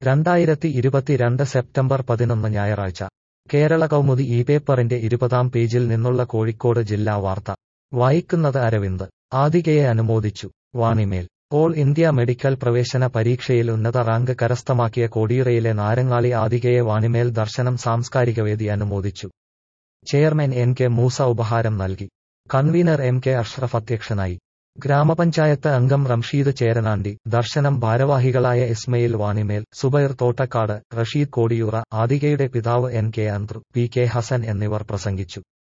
രണ്ടായിരത്തി ഇരുപത്തിരണ്ട് സെപ്റ്റംബർ പതിനൊന്ന് ഞായറാഴ്ച കേരള കൗമുദി ഈ പേപ്പറിന്റെ ഇരുപതാം പേജിൽ നിന്നുള്ള കോഴിക്കോട് ജില്ലാ വാർത്ത വായിക്കുന്നത് അരവിന്ദ് ആദികയെ അനുമോദിച്ചു വാണിമേൽ ഓൾ ഇന്ത്യ മെഡിക്കൽ പ്രവേശന പരീക്ഷയിൽ ഉന്നത റാങ്ക് കരസ്ഥമാക്കിയ കോടിയുറയിലെ നാരങ്ങാളി ആദികയെ വാണിമേൽ ദർശനം സാംസ്കാരികവേദി അനുമോദിച്ചു ചെയർമാൻ എൻ കെ മൂസ ഉപഹാരം നൽകി കൺവീനർ എം കെ അഷ്റഫ് അധ്യക്ഷനായി ഗ്രാമപഞ്ചായത്ത് അംഗം റംഷീദ് ചേരനാണ്ടി ദർശനം ഭാരവാഹികളായ ഇസ്മയിൽ വാണിമേൽ സുബൈർ തോട്ടക്കാട് റഷീദ് കോടിയൂറ ആദികയുടെ പിതാവ് N K Anthru P K Hasan എന്നിവർ പ്രസംഗിച്ചു